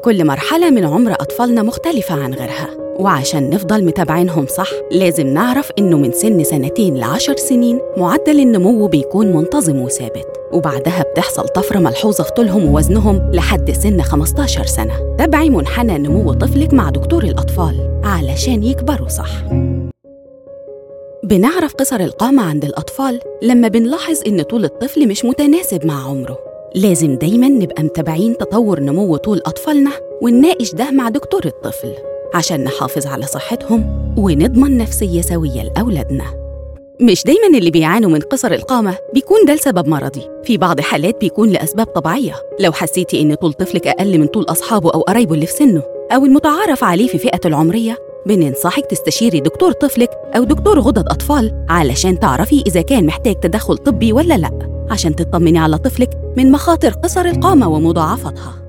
كل مرحلة من عمر أطفالنا مختلفة عن غيرها وعشان نفضل متابعينهم صح لازم نعرف إنه من سن سنتين لعشر سنين معدل النمو بيكون منتظم وثابت وبعدها بتحصل طفرة ملحوظة في طولهم ووزنهم لحد سن 15 سنة تابعي منحنى نمو طفلك مع دكتور الأطفال علشان يكبروا صح بنعرف قصر القامة عند الأطفال لما بنلاحظ إن طول الطفل مش متناسب مع عمره لازم دايما نبقى متابعين تطور نمو طول أطفالنا ونناقش ده مع دكتور الطفل عشان نحافظ على صحتهم ونضمن نفسية سوية لأولادنا مش دايما اللي بيعانوا من قصر القامة بيكون ده لسبب مرضي في بعض حالات بيكون لأسباب طبيعية لو حسيتي إن طول طفلك أقل من طول أصحابه أو قرايبه اللي في سنه أو المتعارف عليه في فئته العمرية بننصحك تستشيري دكتور طفلك أو دكتور غدد أطفال علشان تعرفي إذا كان محتاج تدخل طبي ولا لأ عشان تطمني على طفلك من مخاطر قصر القامة ومضاعفتها